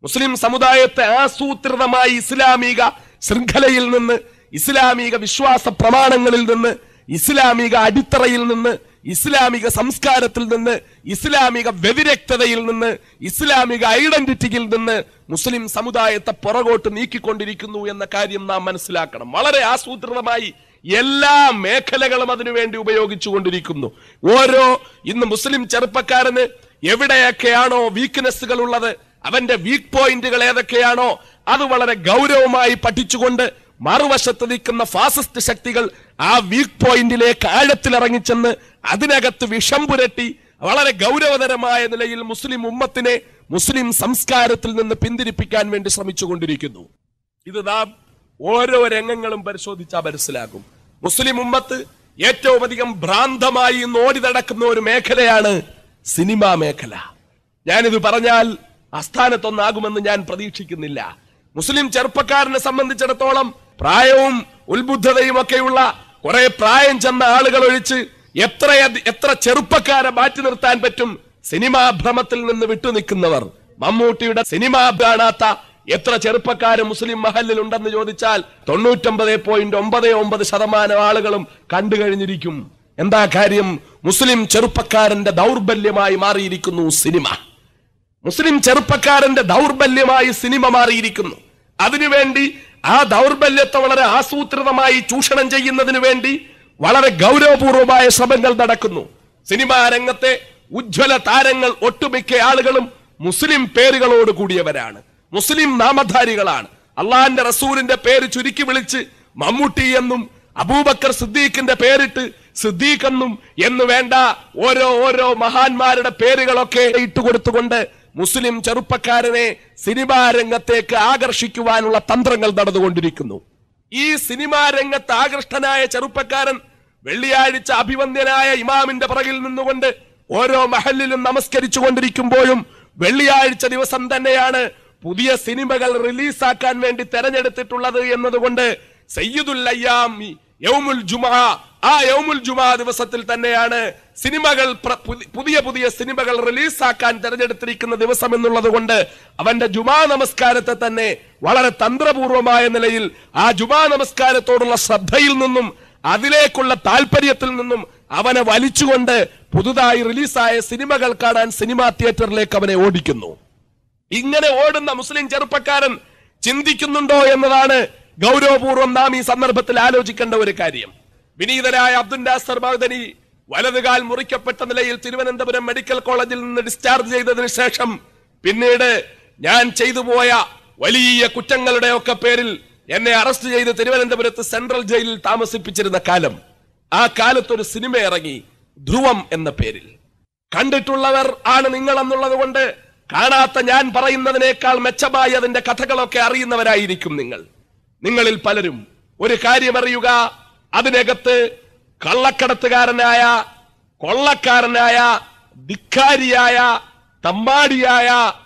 മുസ്ലിം സമുദായത്തെ ആസൂത്രിതമായി ഇസ്ലാമിക ശൃംഖലയിൽ നിന്ന് ഇസ്ലാമിക വിശ്വാസ പ്രമാണങ്ങളിൽ നിന്ന് ഇസ്ലാമിക അടിത്തറയിൽ നിന്ന് ഇസ്ലാമിക സംസ്കാരത്തിൽ നിന്ന് ഇസ്ലാമിക വ്യതിരക്തതയിൽ നിന്ന് ഇസ്ലാമിക ഐഡന്റിറ്റിയിൽ നിന്ന് മുസ്ലിം സമുദായത്തെ പുറകോട്ട് നീക്കിക്കൊണ്ടിരിക്കുന്നു എന്ന കാര്യം നാം മനസ്സിലാക്കണം വളരെ ആസൂത്രിതമായി എല്ലാ മേഖലകളും അതിനുവേണ്ടി ഉപയോഗിച്ചുകൊണ്ടിരിക്കുന്നു ഓരോ ഇന്ന് മുസ്ലിം ചെറുപ്പക്കാരന് എവിടെയൊക്കെയാണോ വീക്ക്നെസ്സുകൾ ഉള്ളത് അവന്റെ വീക്ക് പോയിന്റുകൾ ഏതൊക്കെയാണോ അത് വളരെ ഗൗരവമായി പഠിച്ചുകൊണ്ട് മറുവശത്ത് നിൽക്കുന്ന ഫാസിസ്റ്റ് ശക്തികൾ ആ വീക്ക് പോയിന്റിലേക്ക് ആഴത്തിലിറങ്ങിച്ചെന്ന് അതിനകത്ത് വിഷം പുരട്ടി വളരെ ഗൗരവതരമായ നിലയിൽ മുസ്ലിം ഉമ്മത്തിനെ മുസ്ലിം സംസ്കാരത്തിൽ നിന്ന് പിന്തിരിപ്പിക്കാൻ വേണ്ടി ശ്രമിച്ചുകൊണ്ടിരിക്കുന്നു ഇത് നാം ഓരോ രംഗങ്ങളും പരിശോധിച്ചാൽ മനസ്സിലാകും മുസ്ലിം ഉമ്മത്ത് ഏറ്റവും അധികം ഭ്രാന്തമായി ഇന്ന് ഓടി നടക്കുന്ന ഒരു മേഖലയാണ് സിനിമാ മേഖല ഞാനിത് പറഞ്ഞാൽ അസ്ഥാനത്തൊന്നാകുമെന്ന് ഞാൻ പ്രതീക്ഷിക്കുന്നില്ല മുസ്ലിം ചെറുപ്പക്കാരനെ സംബന്ധിച്ചിടത്തോളം പ്രായവും ഉത്ബുദ്ധതയും ഒക്കെയുള്ള കുറെ പ്രായം ചെന്ന ആളുകൾ ഒഴിച്ച് എത്ര എത്ര ചെറുപ്പക്കാരെ മാറ്റി നിർത്താൻ പറ്റും സിനിമാ ഭ്രമത്തിൽ നിന്ന് വിട്ടുനിൽക്കുന്നവർ മമ്മൂട്ടിയുടെ സിനിമ കാണാത്ത എത്ര ചെറുപ്പക്കാര് മുസ്ലിം മഹലിൽ ഉണ്ടെന്ന് ചോദിച്ചാൽ തൊണ്ണൂറ്റൊമ്പത് പോയിന്റ് ഒമ്പത് ഒമ്പത് ശതമാനം ആളുകളും കണ്ടു കഴിഞ്ഞിരിക്കും എന്താ കാര്യം മുസ്ലിം ചെറുപ്പക്കാരന്റെ ദൗർബല്യമായി മാറിയിരിക്കുന്നു സിനിമ മുസ്ലിം ചെറുപ്പക്കാരന്റെ ദൗർബല്യമായി സിനിമ മാറിയിരിക്കുന്നു അതിനുവേണ്ടി ആ ദൗർബല്യത്തെ വളരെ ആസൂത്രിതമായി ചൂഷണം ചെയ്യുന്നതിന് വേണ്ടി വളരെ ഗൗരവപൂർവമായ ശ്രമങ്ങൾ നടക്കുന്നു സിനിമാ രംഗത്തെ ഉജ്ജ്വല താരങ്ങൾ ഒട്ടുമിക്ക ആളുകളും മുസ്ലിം പേരുകളോട് കൂടിയവരാണ് മുസ്ലിം നാമധാരികളാണ് അള്ളാഹിന്റെ റസൂലിന്റെ പേര് ചുരുക്കി വിളിച്ച് മമ്മൂട്ടി എന്നും അബൂബക്കർ സിദ്ദീഖിന്റെ പേരിട്ട് സിദ്ദീഖ് എന്നും എന്ന് വേണ്ട ഓരോ ഓരോ മഹാന്മാരുടെ പേരുകളൊക്കെ ഇട്ടുകൊടുത്തുകൊണ്ട് മുസ്ലിം ചെറുപ്പക്കാരനെ സിനിമാ രംഗത്തേക്ക് ആകർഷിക്കുവാനുള്ള തന്ത്രങ്ങൾ നടന്നുകൊണ്ടിരിക്കുന്നു ഈ സിനിമാ രംഗത്ത് ആകൃഷ്ടനായ ചെറുപ്പക്കാരൻ വെള്ളിയാഴ്ച അഭിവന്ദ്യനായ ഇമാമിന്റെ പിറകിൽ നിന്നുകൊണ്ട് ഓരോ മഹലിലും നമസ്കരിച്ചു കൊണ്ടിരിക്കുമ്പോഴും വെള്ളിയാഴ്ച ദിവസം തന്നെയാണ് പുതിയ സിനിമകൾ റിലീസാക്കാൻ വേണ്ടി തെരഞ്ഞെടുത്തിട്ടുള്ളത് എന്നതുകൊണ്ട് സയ്യിദുൽ അയ്യാമി യൗമുൽ ജുമാ ആ യൗമുൽ ജുമാ ദിവസത്തിൽ തന്നെയാണ് സിനിമകൾ പ്ര- പുതി- പുതിയ പുതിയ സിനിമകൾ റിലീസാക്കാൻ തെരഞ്ഞെടുത്തിരിക്കുന്ന ദിവസം എന്നുള്ളത് കൊണ്ട് അവന്റെ ജുമാ നമസ്കാരത്തെ തന്നെ വളരെ തന്ത്രപൂർവമായ നിലയിൽ ആ ജുമാ നമസ്കാരത്തോടുള്ള ശ്രദ്ധയിൽ നിന്നും അതിലേക്കുള്ള താല്പര്യത്തിൽ നിന്നും അവനെ വലിച്ചുകൊണ്ട് പുതുതായി റിലീസായ സിനിമകൾ കാണാൻ സിനിമാ തിയേറ്ററിലേക്ക് അവനെ ഓടിക്കുന്നു ഇങ്ങനെ ഓടുന്ന മുസ്ലിം ചെറുപ്പക്കാരൻ ചിന്തിക്കുന്നുണ്ടോ എന്നതാണ് ഗൗരവപൂർവ്വം നാം ഈ സന്ദർഭത്തിൽ ആലോചിക്കേണ്ട ഒരു കാര്യം വിനീതനായ അബ്ദുൽ നാസർ മഹദനി വലതുകാൽ മുറിക്കപ്പെട്ട നിലയിൽ തിരുവനന്തപുരം മെഡിക്കൽ കോളേജിൽ നിന്ന് ഡിസ്ചാർജ് ചെയ്തതിനു ശേഷം പിന്നീട് ഞാൻ ചെയ്തു പോയ വലിയ കുറ്റങ്ങളുടെ ഒക്കെ പേരിൽ എന്നെ അറസ്റ്റ് ചെയ്ത് തിരുവനന്തപുരത്ത് സെൻട്രൽ ജയിലിൽ താമസിപ്പിച്ചിരുന്ന കാലം ആ കാലത്തൊരു സിനിമ ഇറങ്ങി ധ്രുവം എന്ന പേരിൽ കണ്ടിട്ടുള്ളവർ ആണ് നിങ്ങൾ എന്നുള്ളത് കൊണ്ട് കാണാത്ത ഞാൻ പറയുന്നതിനേക്കാൾ മെച്ചമായി അതിന്റെ കഥകളൊക്കെ അറിയുന്നവരായിരിക്കും നിങ്ങൾ നിങ്ങളിൽ പലരും ഒരു കാര്യം അറിയുക അതിനകത്ത് കള്ളക്കടത്തുകാരനായ കൊള്ളക്കാരനായ ധിക്കാരിയായ തമ്മാടിയായ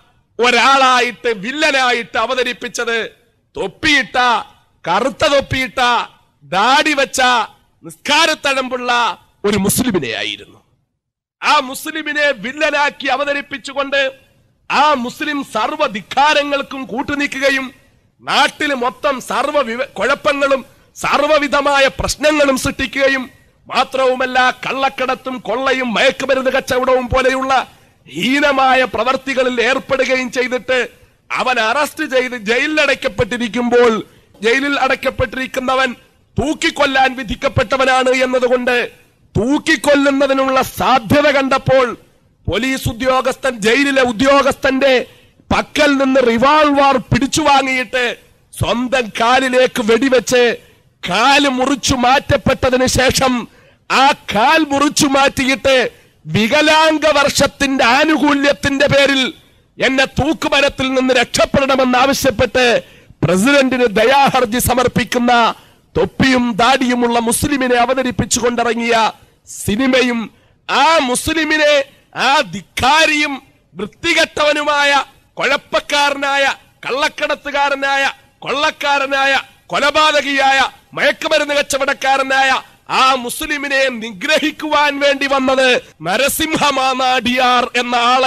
ഒരാളായിട്ട് വില്ലനായിട്ട് അവതരിപ്പിച്ചത് തൊപ്പിയിട്ട കറുത്ത തൊപ്പിയിട്ട ദാടി വെച്ച നിസ്കാരത്തഴമ്പുള്ള ഒരു മുസ്ലിമിനെയായിരുന്നു ആ മുസ്ലിമിനെ വില്ലനാക്കി അവതരിപ്പിച്ചുകൊണ്ട് ആ മുസ്ലിം സർവ്വ ധിക്കാരങ്ങൾക്കും കൂട്ടുനിൽക്കുകയും നാട്ടിൽ മൊത്തം സർവ്വ വിവ- കുഴപ്പങ്ങളും സർവ്വവിധമായ പ്രശ്നങ്ങളും സൃഷ്ടിക്കുകയും മാത്രവുമല്ല കള്ളക്കടത്തും കൊള്ളയും മയക്കുമരുന്ന് കച്ചവടവും പോലെയുള്ള ഹീനമായ പ്രവർത്തികളിൽ ഏർപ്പെടുകയും ചെയ്തിട്ട് അവൻ അറസ്റ്റ് ചെയ്ത് ജയിലിൽ അടയ്ക്കപ്പെട്ടിരിക്കുമ്പോൾ ജയിലിൽ അടയ്ക്കപ്പെട്ടിരിക്കുന്നവൻ തൂക്കിക്കൊല്ലാൻ വിധിക്കപ്പെട്ടവനാണ് എന്നതുകൊണ്ട് തൂക്കിക്കൊല്ലുന്നതിനുള്ള സാധ്യത കണ്ടപ്പോൾ പോലീസ് ഉദ്യോഗസ്ഥൻ ജയിലിലെ ഉദ്യോഗസ്ഥന്റെ പക്കൽ നിന്ന് റിവാൾവാർ പിടിച്ചു വാങ്ങിയിട്ട് സ്വന്തം കാലിലേക്ക് വെടിവെച്ച് കാല് മുറിച്ചു മാറ്റപ്പെട്ടതിന് ശേഷം ആ കാൽ മുറിച്ചു മാറ്റിയിട്ട് വികലാംഗ വർഷത്തിന്റെ ആനുകൂല്യത്തിന്റെ പേരിൽ എന്നെ തൂക്കുമരത്തിൽ നിന്ന് രക്ഷപ്പെടണമെന്ന് ആവശ്യപ്പെട്ട് പ്രസിഡന്റിന് ദയാഹർജി സമർപ്പിക്കുന്ന തൊപ്പിയും ദാടിയുമുള്ള മുസ്ലിമിനെ അവതരിപ്പിച്ചു കൊണ്ടിറങ്ങിയ സിനിമയും ആ മുസ്ലിമിനെ ആ ധിക്കാരിയും വൃത്തികെട്ടവനുമായ കുഴപ്പക്കാരനായ കള്ളക്കടത്തുകാരനായ കൊള്ളക്കാരനായ കൊലപാതകിയായ മയക്കുമരുന്ന് കച്ചവടക്കാരനായ ആ മുസ്ലിമിനെ നിഗ്രഹിക്കുവാൻ വേണ്ടി വന്നത് നരസിംഹമാനാടിയാർ എന്ന ആളെ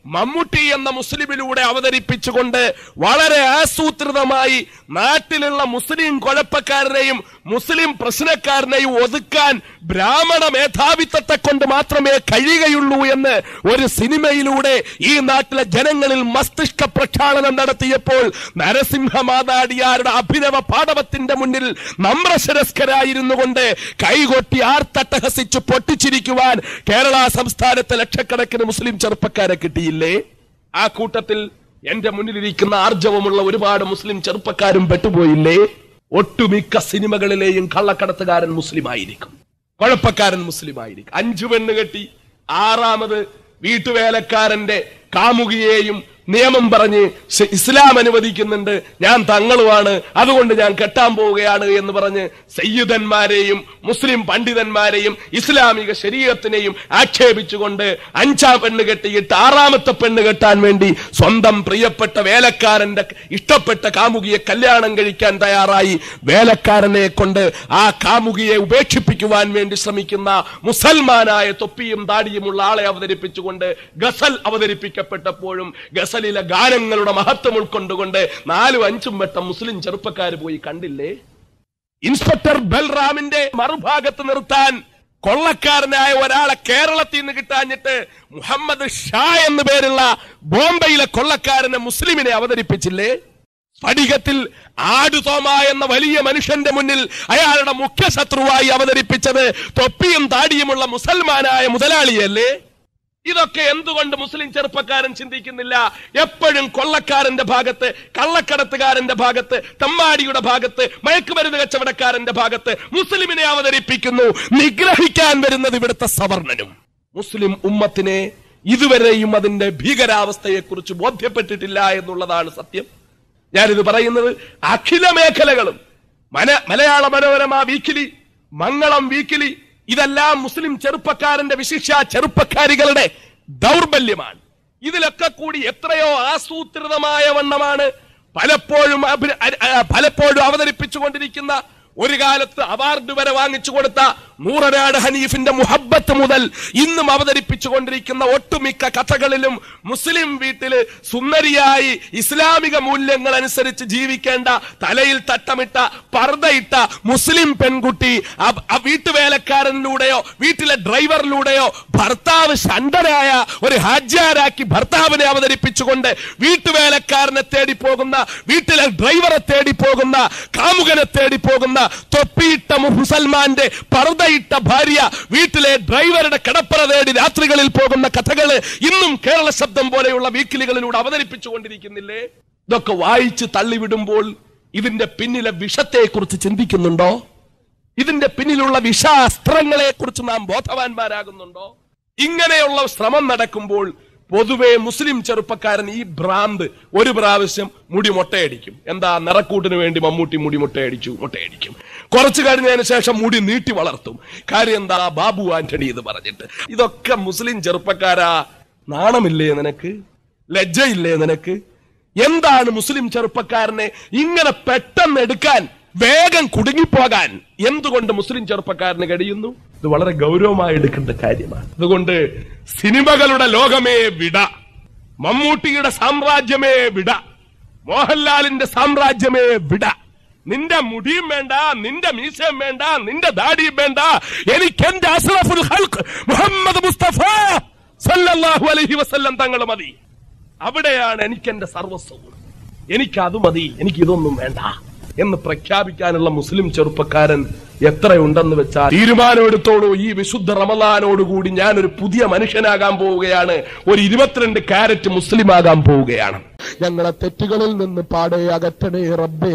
മമ്മൂട്ടി എന്ന മുസ്ലിമിലൂടെ അവതരിപ്പിച്ചുകൊണ്ട് വളരെ ആസൂത്രിതമായി നാട്ടിലുള്ള മുസ്ലിം കുഴപ്പക്കാരനെയും മുസ്ലിം പ്രശ്നക്കാരനെയും ഒതുക്കാൻ ബ്രാഹ്മണ മേധാവിത്വത്തെ കൊണ്ട് മാത്രമേ കഴിയുകയുള്ളൂ എന്ന് ഒരു സിനിമയിലൂടെ ഈ നാട്ടിലെ ജനങ്ങളിൽ മസ്തിഷ്ക പ്രക്ഷാളനം നടത്തിയപ്പോൾ നരസിംഹ മാതാടിയാരുടെ അഭിനവ പാടവത്തിന്റെ മുന്നിൽ നമ്രശരസ്കരായിരുന്നു കൊണ്ട് കൈകൊട്ടി ആർത്തട്ടഹസിച്ച് പൊട്ടിച്ചിരിക്കുവാൻ കേരള സംസ്ഥാനത്തെ ലക്ഷക്കണക്കിന് മുസ്ലിം ചെറുപ്പക്കാരെ കിട്ടിയില്ലേ ആ കൂട്ടത്തിൽ എന്റെ മുന്നിലിരിക്കുന്ന ആർജവമുള്ള ഒരുപാട് മുസ്ലിം ചെറുപ്പക്കാരും പെട്ടുപോയില്ലേ ഒട്ടുമിക്ക സിനിമകളിലെയും കള്ളക്കടത്തുകാരൻ മുസ്ലിം ആയിരിക്കും കുഴപ്പക്കാരൻ മുസ്ലിം ആയിരിക്കും അഞ്ചു പെണ്ണ് കെട്ടി ആറാമത് വീട്ടുവേലക്കാരന്റെ കാമുകിയെയും നിയമം പറഞ്ഞ് ശ- ഇസ്ലാം അനുവദിക്കുന്നുണ്ട് ഞാൻ തങ്ങളുമാണ് അതുകൊണ്ട് ഞാൻ കെട്ടാൻ പോവുകയാണ് എന്ന് പറഞ്ഞ് സയ്യിദന്മാരെയും മുസ്ലിം പണ്ഡിതന്മാരെയും ഇസ്ലാമിക ശരീരത്തിനെയും ആക്ഷേപിച്ചുകൊണ്ട് അഞ്ചാം പെണ്ണ് കെട്ടിയിട്ട് ആറാമത്തെ പെണ്ണ് കെട്ടാൻ വേണ്ടി സ്വന്തം പ്രിയപ്പെട്ട വേലക്കാരന്റെ ഇഷ്ടപ്പെട്ട കാമുകിയെ കല്യാണം കഴിക്കാൻ തയ്യാറായി വേലക്കാരനെ കൊണ്ട് ആ കാമുകിയെ ഉപേക്ഷിപ്പിക്കുവാൻ വേണ്ടി ശ്രമിക്കുന്ന മുസൽമാനായ തൊപ്പിയും താടിയുമുള്ള ആളെ അവതരിപ്പിച്ചുകൊണ്ട് ഗസൽ അവതരിപ്പിക്കപ്പെട്ടപ്പോഴും ഗസലിലെ ഗാനങ്ങളുടെ മഹത്വം ഉൾക്കൊണ്ടുകൊണ്ട് നാലും അഞ്ചും വട്ടം മുസ്ലിം ചെറുപ്പക്കാർ പോയി കണ്ടില്ലേ ഇൻസ്പെക്ടർ ബൽറാമിന്റെ മറുഭാഗത്ത് നിർത്താൻ കൊള്ളക്കാരനായ ഒരാളെ കേരളത്തിൽ നിന്ന് കിട്ടാഞ്ഞിട്ട് മുഹമ്മദ് ഷാ എന്ന് പേരുള്ള ബോംബെയിലെ കൊള്ളക്കാരനെ മുസ്ലിമിനെ അവതരിപ്പിച്ചില്ലേ സ്ഫടികത്തിൽ ആടുതോമ എന്ന വലിയ മനുഷ്യന്റെ മുന്നിൽ അയാളുടെ മുഖ്യ ശത്രുവായി അവതരിപ്പിച്ചത് തൊപ്പിയും താടിയുമുള്ള മുസൽമാനായ മുതലാളിയല്ലേ ഇതൊക്കെ എന്തുകൊണ്ട് മുസ്ലിം ചെറുപ്പക്കാരൻ ചിന്തിക്കുന്നില്ല എപ്പോഴും കൊള്ളക്കാരന്റെ ഭാഗത്ത് കള്ളക്കടത്തുകാരന്റെ ഭാഗത്ത് തമ്മാടിയുടെ ഭാഗത്ത് മയക്കുമരുന്ന് കച്ചവടക്കാരന്റെ ഭാഗത്ത് മുസ്ലിമിനെ അവതരിപ്പിക്കുന്നു നിഗ്രഹിക്കാൻ വരുന്നത് ഇവിടുത്തെ സവർണനും മുസ്ലിം ഉമ്മത്തിനെ ഇതുവരെയും അതിന്റെ ഭീകരാവസ്ഥയെക്കുറിച്ച് ബോധ്യപ്പെട്ടിട്ടില്ല എന്നുള്ളതാണ് സത്യം ഞാനിത് പറയുന്നത് അഖില മേഖലകളും മന മലയാള മനോരമ വീക്കിലി മംഗളം വീക്കിലി ഇതെല്ലാം മുസ്ലിം ചെറുപ്പക്കാരന്റെ വിശിഷ്യ ചെറുപ്പക്കാരികളുടെ ദൗർബല്യമാണ് ഇതിലൊക്കെ കൂടി എത്രയോ ആസൂത്രിതമായ വണ്ണമാണ് പലപ്പോഴും അഭി- അ- അ- പലപ്പോഴും അവതരിപ്പിച്ചുകൊണ്ടിരിക്കുന്ന ഒരു കാലത്ത് അവാർഡ് വരെ വാങ്ങിച്ചു കൊടുത്ത നൂറനാട് ഹനീഫിന്റെ മുഹബത്ത് മുതൽ ഇന്നും അവതരിപ്പിച്ചുകൊണ്ടിരിക്കുന്ന ഒട്ടുമിക്ക കഥകളിലും മുസ്ലിം വീട്ടില് സുന്ദരിയായി ഇസ്ലാമിക മൂല്യങ്ങൾ അനുസരിച്ച് ജീവിക്കേണ്ട തലയിൽ തട്ടമിട്ട പർദ്ദയിട്ട മുസ്ലിം പെൺകുട്ടി ആ- ആ വീട്ടുവേലക്കാരനിലൂടെയോ വീട്ടിലെ ഡ്രൈവറിലൂടെയോ ഭർത്താവ് ഷണ്ടനായ ഒരു ഹാജ്യാരാക്കി ഭർത്താവിനെ അവതരിപ്പിച്ചുകൊണ്ട് വീട്ടുവേലക്കാരനെ തേടി പോകുന്ന വീട്ടിലെ ഡ്രൈവറെ തേടി പോകുന്ന കാമുകനെ തേടി പോകുന്ന തൊപ്പിയിട്ട മുസൽമാന്റെ പർദ്ദയിട്ട ഭാര്യ വീട്ടിലെ ഡ്രൈവറുടെ കിടപ്പറ തേടി രാത്രികളിൽ പോകുന്ന കഥകള് ഇന്നും കേരള ശബ്ദം പോലെയുള്ള വീക്കിലികളിലൂടെ അവതരിപ്പിച്ചുകൊണ്ടിരിക്കുന്നില്ലേ ഇതൊക്കെ വായിച്ച് തള്ളിവിടുമ്പോൾ ഇതിന്റെ പിന്നിലെ വിഷത്തെക്കുറിച്ച് ചിന്തിക്കുന്നുണ്ടോ ഇതിന്റെ പിന്നിലുള്ള വിഷാസ്ത്രങ്ങളെ കുറിച്ച് നാം ബോധവാന്മാരാകുന്നുണ്ടോ ഇങ്ങനെയുള്ള ശ്രമം നടക്കുമ്പോൾ പൊതുവെ മുസ്ലിം ചെറുപ്പക്കാരൻ ഈ ഭ്രാന്ത് ഒരു പ്രാവശ്യം മുടി മുട്ടയടിക്കും എന്താ നിറക്കൂട്ടിന് വേണ്ടി മമ്മൂട്ടി മുടി മുട്ടയടിച്ചു മുട്ടയടിക്കും കുറച്ചു കഴിഞ്ഞതിന് ശേഷം മുടി നീട്ടി വളർത്തും കാര്യം എന്താ ബാബു ആന്റണി എന്ന് പറഞ്ഞിട്ട് ഇതൊക്കെ മുസ്ലിം ചെറുപ്പക്കാരാ നാണമില്ലേ നിനക്ക് ലജ്ജയില്ലേ നിനക്ക് എന്താണ് മുസ്ലിം ചെറുപ്പക്കാരനെ ഇങ്ങനെ പെട്ടെന്ന് എടുക്കാൻ വേഗം കുടുങ്ങിപ്പോകാൻ എന്തുകൊണ്ട് മുസ്ലിം ചെറുപ്പക്കാരന് കഴിയുന്നു ഇത് വളരെ ഗൗരവമായി എടുക്കേണ്ട കാര്യമാണ് അതുകൊണ്ട് സിനിമകളുടെ ലോകമേ വിട മമ്മൂട്ടിയുടെ സാമ്രാജ്യമേ വിട മോഹൻലാലിന്റെ സാമ്രാജ്യമേ വിട നിന്റെ മുടിയും വേണ്ട നിന്റെ മീശയും വേണ്ട നിന്റെ ദാടിയും വേണ്ട എനിക്ക് എന്റെ അഷ്റഫുൽ ഹൽക്ക് മുഹമ്മദ് മുസ്തഫ സല്ലല്ലാഹു അലൈഹി വസല്ലം തങ്ങൾ മതി അവിടെയാണ് എനിക്ക് എന്റെ സർവസ്വവും എനിക്ക് അത് മതി എനിക്ക് ഇതൊന്നും വേണ്ട എന്ന് പ്രഖ്യാപിക്കാനുള്ള മുസ്ലിം ചെറുപ്പക്കാരൻ എത്രയുണ്ടെന്ന് വെച്ചാൽ തീരുമാനമെടുത്തോളൂ ഈ വിശുദ്ധ റമലാനോടുകൂടി ഞാൻ ഒരു പുതിയ മനുഷ്യനാകാൻ പോവുകയാണ് ഒരു ഇരുപത്തിരണ്ട് കാരറ്റ് മുസ്ലിം ആകാൻ പോവുകയാണ് ഞങ്ങളെ തെറ്റുകളിൽ നിന്ന് പാടെ അകറ്റണേ റബ്ബേ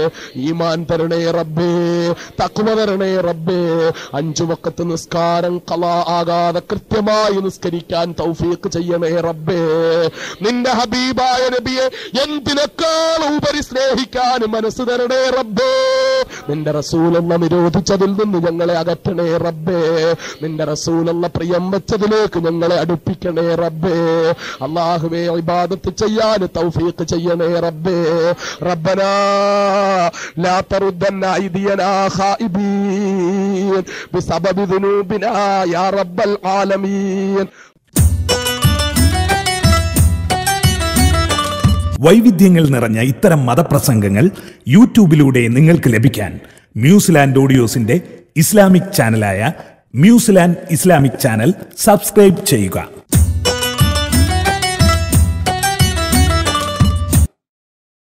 ഈമാൻ തരണേ റബ്ബേ തക്കുവ തരണേ റബ്ബേ അഞ്ചു വക്കത്ത് നിസ്കാരം കല ആകാതെ കൃത്യമായി നിസ്കരിക്കാൻ തൗഫീഖ് ചെയ്യണേ റബ്ബേ നിന്റെ ഹബീബായ നബിയെ എന്തിനേക്കാൾ ഉപരി സ്നേഹിക്കാൻ മനസ്സ് തരണേ റബ്ബേ നിന്റെ റസൂലെന്ന നിരോധിച്ചതിൽ നിന്ന് ഞങ്ങളെ അകറ്റണേ റബ്ബേ നിന്റെ റസൂലെന്ന പ്രിയം വെച്ചതിലേക്ക് ഞങ്ങളെ അടുപ്പിക്കണേ റബ്ബേ അള്ളാഹുവേ ഇബാദത്ത് ചെയ്യാൻ തൗഫീഖ് ചെയ്യണേ റബ്ബേ റബ്ബനാ ലാ തറുദ്ദന്ന ഐദിയനാ ഖായിബീൻ ബിസബബി ദുനൂബിനാ യാ റബ്ബൽ ആലമീൻ വൈവിധ്യങ്ങൾ നിറഞ്ഞ ഇത്തരം മതപ്രസംഗങ്ങൾ യൂട്യൂബിലൂടെ നിങ്ങൾക്ക് ലഭിക്കാൻ മ്യൂസിലാൻഡ് ഓഡിയോസിന്റെ ഇസ്ലാമിക് ചാനലായ മ്യൂസിലാൻഡ് ഇസ്ലാമിക് ചാനൽ സബ്സ്ക്രൈബ് ചെയ്യുക